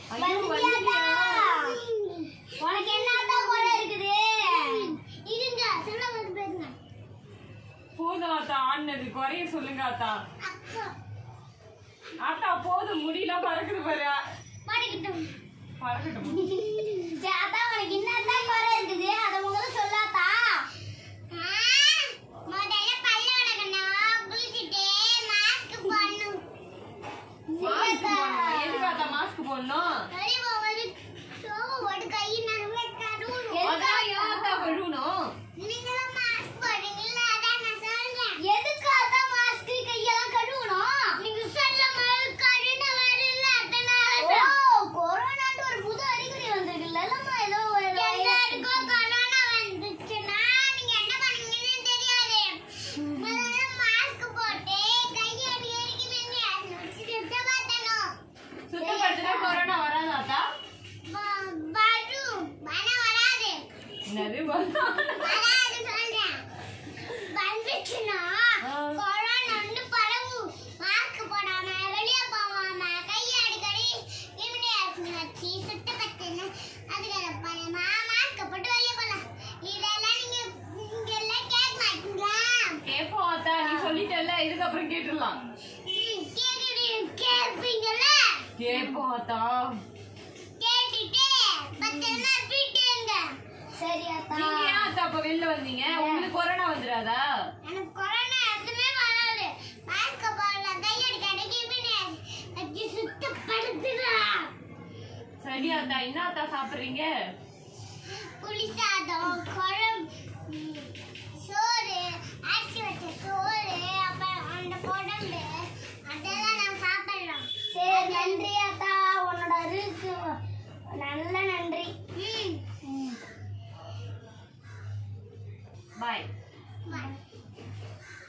ஐயோ, வந்துட்டியா? உனக்கு என்னதான் குறை இருக்குது இருங்க சொல்ல வந்து பேசுங்க போதும் ஆத்தா ஆடினது குறைய சொல்லுங்க ஆத்தா அக்கா ஆத்தா போதும் முடியெல்லாம் பறக்குது பாரு மாட்டிக்கிட்டோம் பறக்கட்டும் அதான் உனக்கு என்னதான் குறை இருக்குது அதை முதல்ல சொல்லாதா முதல்ல பல்ல விளக்கணும் குளிச்சுட்டு மாஸ்க் போடணும் மாஸ்க் போடணும் எதுக்கு ஆத்தா மாஸ்க் போடணும் அதான் ஏன் ஆத்தா கழுவணும் எதுக்கு அதான் மாஸ்க் கையெல்லாம் கழுவணும் நீங்க சொல்ல மாதிரி கழுன வரல அதனால ஓ கொரோனாட்டு ஒரு புது அறிகுறி வந்திருக்குல்ல இல்லம்மா ஏதோ ஒரு எல்லாருக்கும் கொரோனா வந்துச்சுன்னா நீங்க என்ன பண்ணுவீங்கன்னு தெரியாது முதல்ல மாஸ்க் போட்டு கையை அப்படி இறுக்கி நின்று சுத்தப்படுத்தணும் சுத்தப்படுத்தினா கொரோனா வராது ஆத்தா வ- வரும் ஆனா வராது என்னது வராது. வராது சொல்றேன் வந்துச்சுன்னா ஆ. கொரோனா வந்து பரவும் மாஸ்க் போடாம வெளிய போகாம கையை அடிக்கடி இம்யூனிட்டி வச்சு சுத்தப்பட்டுன்னு அதுக்கு பண்ணமா மாஸ்க் போட்டு வெளிய போலாம் இதெல்லாம் நீங்க இங்க எல்லாம் கேட்க மாட்டீங்களா கேப்போம் ஆத்தா நீ சொல்லிட்டல்ல இதுக்கப்புறம் கேட்டுடலாம் ம், கேக்குறீங்க கேட்பீங்கல்ல கேப்போம் ஆத்தா கேட்டுட்டு பத்திரமா வீட்டு இருங்க சரி நீங்க ஏன் ஆத்தா அப்ப வெளில வந்தீங்க உங்களுக்கு கொரோனா வந்துடாதா எனக்கு கொரோனா எதுவுமே வராது மாஸ்க் போடல கையடி கடைக்கு வச்சு சுத்தப்படுத்துறேன் சரி ஆத்தா என்ன ஆத்தா சாப்பிடுறீங்க புளி சாதம் குழம்பு ம், சோறு அரிசி வச்ச சோறு அப்புறம் அந்த குழம்பு அதெல்லாம் நான் சாப்பிடலாம் சரி நன்றி அத்தா உன்னோட அருக்கு நல்ல நன்றி ம் பாய் Bye.